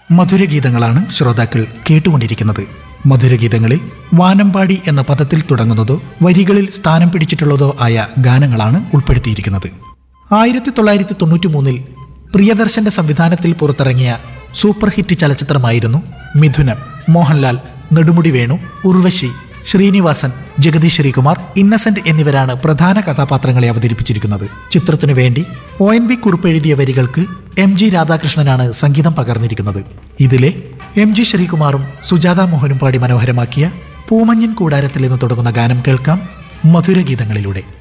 മധുരഗീതങ്ങളാണ് ശ്രോതാക്കൾ കേട്ടുകൊണ്ടിരിക്കുന്നത് മധുരഗീതങ്ങളിൽ വാനമ്പാടി എന്ന പദത്തിൽ തുടങ്ങുന്നതോ വരികളിൽ സ്ഥാനം പിടിച്ചിട്ടുള്ളതോ ആയ ഗാനങ്ങളാണ് ഉൾപ്പെടുത്തിയിരിക്കുന്നത് ആയിരത്തി തൊള്ളായിരത്തി തൊണ്ണൂറ്റി മൂന്നിൽ പ്രിയദർശന്റെ സംവിധാനത്തിൽ പുറത്തിറങ്ങിയ സൂപ്പർ ഹിറ്റ് ചലച്ചിത്രമായിരുന്നു മിഥുനം മോഹൻലാൽ നെടുമുടി വേണു ഉർവശി ശ്രീനിവാസൻ ജഗദീഷ് ശ്രീകുമാർ ഇന്നസെന്റ് എന്നിവരാണ് പ്രധാന കഥാപാത്രങ്ങളെ അവതരിപ്പിച്ചിരിക്കുന്നത് ചിത്രത്തിനു വേണ്ടി ഒ എൻ വി കുറിപ്പ് എഴുതിയ വരികൾക്ക് എം ജി രാധാകൃഷ്ണനാണ് സംഗീതം പകർന്നിരിക്കുന്നത് ഇതിലെ എം ജി ശ്രീകുമാറും സുജാത മോഹനും പാടി മനോഹരമാക്കിയ പൂമഞ്ഞിൻ കൂടാരത്തിൽ നിന്ന് തുടങ്ങുന്ന ഗാനം കേൾക്കാം മധുരഗീതങ്ങളിലൂടെ